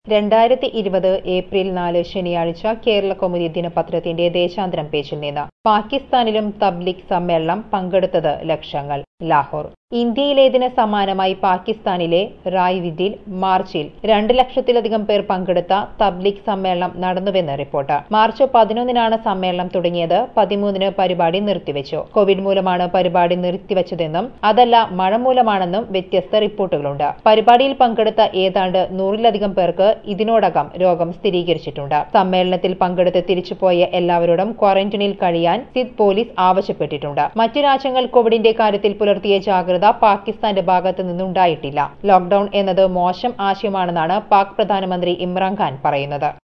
രണ്ടായിരത്തി ഇരുപത് ഏപ്രിൽ നാല് ശനിയാഴ്ച കേരള കൗമുദി ദിനപത്രത്തിന്റെ ദേശാന്തരം പേജിൽ നിന്ന് പാകിസ്ഥാനിലും തബ്ലിഗ് സമ്മേളനം പങ്കെടുത്തത് ലക്ഷങ്ങൾ ലാഹോർ ഇന്ത്യയിലേതിന് സമാനമായി പാകിസ്ഥാനിലെ റായ്വിദിൽ മാർച്ചിൽ രണ്ട് ലക്ഷത്തിലധികം പേർ പങ്കെടുത്ത തബ്ലിഗ് സമ്മേളനം നടന്നുവെന്ന് റിപ്പോർട്ട് മാർച്ച് പതിനൊന്നിനാണ് സമ്മേളനം തുടങ്ങിയത് പതിമൂന്നിന് പരിപാടി നിർത്തിവെച്ചു കോവിഡ് മൂലമാണ് പരിപാടി നിർത്തിവച്ചതെന്നും അതല്ല മഴ മൂലമാണെന്നും വ്യത്യസ്ത റിപ്പോർട്ടുകളുണ്ട് പരിപാടിയിൽ പങ്കെടുത്ത ഏതാണ്ട് നൂറിലധികം പേർക്ക് ഇതിനോടകം രോഗം സ്ഥിരീകരിച്ചിട്ടുണ്ട് സമ്മേളനത്തിൽ പങ്കെടുത്ത് തിരിച്ചുപോയ എല്ലാവരോടും ക്വാറന്റൈനിൽ കഴിയാൻ സിദ് പോലീസ് ആവശ്യപ്പെട്ടിട്ടുണ്ട് മറ്റു രാജ്യങ്ങൾ കോവിഡിന്റെ കാര്യത്തിൽ പുലർത്തിയ ജാഗ്രത പാകിസ്ഥാന്റെ ഭാഗത്തു നിന്നുണ്ടായിട്ടില്ല ലോക്ഡൌൺ എന്നത് മോശം ആശയമാണെന്നാണ് പാക് പ്രധാനമന്ത്രി ഇമ്രാൻഖാൻ പറയുന്നത്